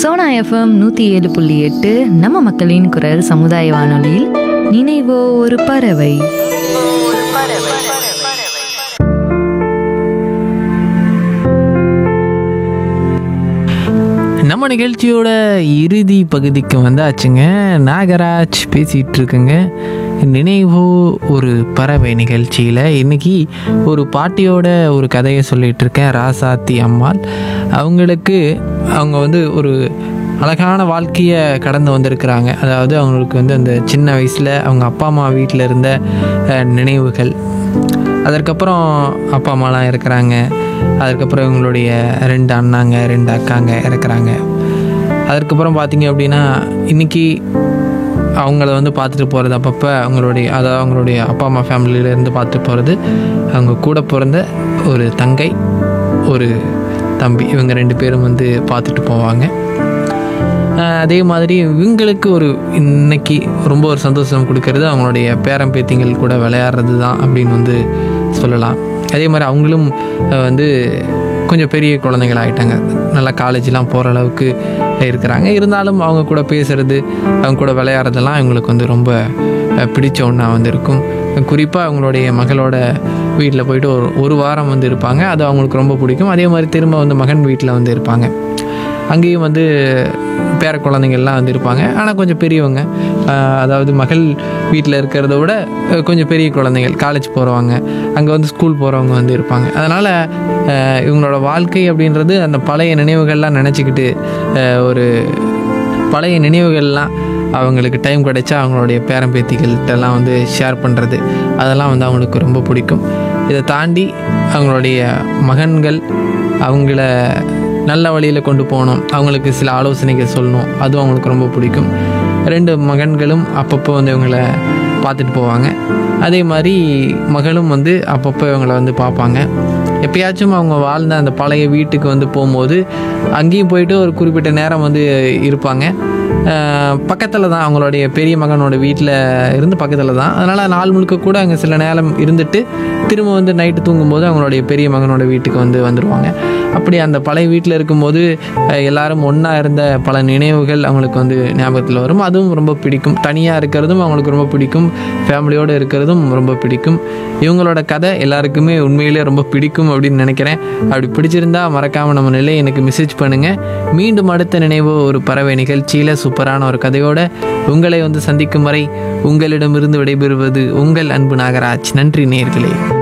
Sona FM நூற்றி ஏழு புள்ளி எட்டு நம்ம மக்களின் குரல் சமுதாய வானொலியில் நினைவோ ஒரு பறவை நம்ம நிகழ்ச்சியோட இறுதி பகுதிக்கு வந்தாச்சுங்க நாகராஜ் பேசிகிட்டு இருக்குங்க நினைவோ ஒரு பறவை நிகழ்ச்சியில் இன்னைக்கு ஒரு பாட்டியோட ஒரு கதையை சொல்லிட்டு இருக்கேன் ராசாத்தி அம்மாள் அவங்களுக்கு அவங்க வந்து ஒரு அழகான வாழ்க்கையை கடந்து வந்திருக்கிறாங்க அதாவது அவங்களுக்கு வந்து அந்த சின்ன வயசில் அவங்க அப்பா அம்மா வீட்டில் இருந்த அஹ், நினைவுகள் அதற்கப்புறம் அப்பா அம்மாலாம் இருக்கிறாங்க அதுக்கப்புறம் இவங்களுடைய ரெண்டு அண்ணாங்க ரெண்டு அக்காங்க இருக்கிறாங்க அதற்கப்புறம் பார்த்தீங்க அப்படின்னா இன்றைக்கி அவங்கள வந்து பார்த்துட்டு போகிறது அப்பப்போ அவங்களுடைய அதாவது அவங்களுடைய அப்பா அம்மா ஃபேமிலியிலேருந்து பார்த்துட்டு போகிறது அவங்க கூட பிறந்த ஒரு தங்கை ஒரு தம்பி இவங்க ரெண்டு பேரும் வந்து பார்த்துட்டு போவாங்க ஆஹ் அதே மாதிரி இவங்களுக்கு ஒரு இன்னைக்கு ரொம்ப ஒரு சந்தோஷம் கொடுக்கறது அவங்களுடைய பேரன் பேத்திங்கள் கூட விளையாடுறது தான் அப்படின்னு வந்து சொல்லலாம் அதே மாதிரி அவங்களும் ஆஹ் வந்து கொஞ்சம் பெரிய குழந்தைகள் ஆகிட்டாங்க நல்லா காலேஜ்லாம் போகிற அளவுக்கு இருக்கிறாங்க இருந்தாலும் அவங்க கூட பேசுறது அவங்க கூட விளையாடுறதெல்லாம் இவங்களுக்கு வந்து ரொம்ப ஆஹ் பிடிச்ச ஒன்றா வந்து இருக்கும் குறிப்பாக அவங்களுடைய மகளோட வீட்டில் போயிட்டு ஒரு ஒரு வாரம் வந்து இருப்பாங்க அது அவங்களுக்கு ரொம்ப பிடிக்கும் அதே மாதிரி திரும்ப வந்து மகன் வீட்டில் வந்து இருப்பாங்க அங்கேயும் வந்து பேர குழந்தைங்கள்லாம் வந்து இருப்பாங்க ஆனால் கொஞ்சம் பெரியவங்க ஆஹ் அதாவது மகள் வீட்டில் இருக்கிறத விட அஹ் கொஞ்சம் பெரிய குழந்தைகள் காலேஜ் போகிறவங்க அங்கே வந்து ஸ்கூல் போகிறவங்க வந்து இருப்பாங்க அதனால் இவங்களோட வாழ்க்கை அப்படின்றது அந்த பழைய நினைவுகள்லாம் நினச்சிக்கிட்டு ஒரு பழைய நினைவுகள்லாம் அவங்களுக்கு டைம் கிடைச்சா அவங்களுடைய பேரம்பேத்திகள்கிட்டலாம் வந்து ஷேர் பண்ணுறது அதெல்லாம் வந்து அவங்களுக்கு ரொம்ப பிடிக்கும் இதை தாண்டி அவங்களுடைய மகன்கள் அவங்கள நல்ல வழியில் கொண்டு போகணும் அவங்களுக்கு சில ஆலோசனைகள் சொல்லணும் அதுவும் அவங்களுக்கு ரொம்ப பிடிக்கும் ரெண்டு மகன்களும் அப்பப்போ வந்து இவங்களை பார்த்துட்டு போவாங்க அதே மாதிரி மகளும் வந்து அப்பப்போ இவங்களை வந்து பார்ப்பாங்க எப்பயாச்சும் அவங்க வாழ்ந்த அந்த பழைய வீட்டுக்கு வந்து போகும்போது அங்கேயும் போயிட்டு ஒரு குறிப்பிட்ட நேரம் வந்து இருப்பாங்க பக்கத்தில் தான் அவங்களுடைய பெரிய மகனோட வீட்டில் இருந்து பக்கத்தில் தான் அதனால் நாள் முழுக்க கூட அங்கே சில நேரம் இருந்துட்டு திரும்ப வந்து நைட்டு தூங்கும்போது அவங்களுடைய பெரிய மகனோட வீட்டுக்கு வந்து வந்துடுவாங்க அப்படி அந்த பழைய வீட்டில் இருக்கும்போது அஹ், எல்லாரும் ஒன்றா இருந்த பல நினைவுகள் அவங்களுக்கு வந்து ஞாபகத்தில் வரும் அதுவும் ரொம்ப பிடிக்கும் தனியாக இருக்கிறதும் அவங்களுக்கு ரொம்ப பிடிக்கும் ஃபேமிலியோடு இருக்கிறதும் ரொம்ப பிடிக்கும் இவங்களோட கதை எல்லாருக்குமே உண்மையிலே ரொம்ப பிடிக்கும் அப்படின்னு நினைக்கிறேன் அப்படி பிடிச்சிருந்தா மறக்காமல் நம்ம நிலை எனக்கு மெசேஜ் பண்ணுங்கள் மீண்டும் அடுத்த நினைவு ஒரு பறவை நிகழ்ச்சியில் சூப்பரான ஒரு கதையோட உங்களை வந்து சந்திக்கும் வரை உங்களிடமிருந்து விடைபெறுவது உங்கள் அன்பு நாகராஜ் நன்றி நேர்களே